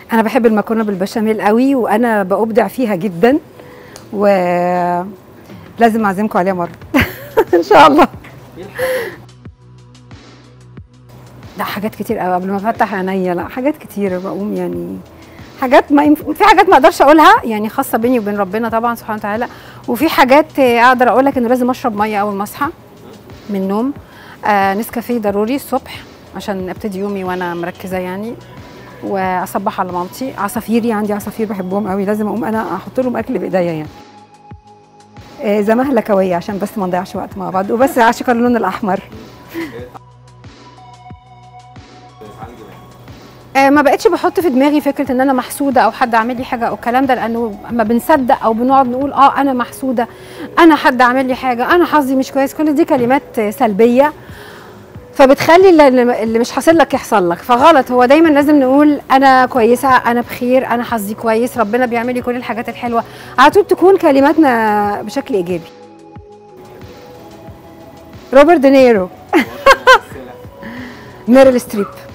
انا بحب المكرونه بالبشاميل قوي وانا بابدع فيها جدا و لازم اعزمكم عليها مره ان شاء الله لا حاجات كتير قوي قبل ما افتح عينيا لا حاجات كتير بقوم يعني حاجات ما ينف... في حاجات ما اقدرش اقولها يعني خاصه بيني وبين ربنا طبعا سبحانه وتعالى وفي حاجات اقدر اقول لك انه لازم اشرب ميه اول ما اصحى من النوم آه نسكافيه ضروري الصبح عشان ابتدي يومي وانا مركزه يعني واصبح على مامتي عصافيري عندي عصافير بحبهم قوي لازم اقوم انا احط لهم اكل بايديا يعني آه زمهلة كوية عشان بس ما نضيعش وقت مع بعض وبس عاشق اللون الاحمر آه ما بقتش بحط في دماغي فكره ان انا محسوده او حد عامل لي حاجه او الكلام ده لانه اما بنصدق او بنقعد نقول اه انا محسوده انا حد عامل لي حاجه انا حظي مش كويس كل دي كلمات سلبيه فبتخلي اللي اللي مش حاصل لك يحصل لك فغلط هو دايما لازم نقول انا كويسه انا بخير انا حظي كويس ربنا بيعمل لي كل الحاجات الحلوه على طول تكون كلماتنا بشكل ايجابي روبرت دينيرو ميريل ستريب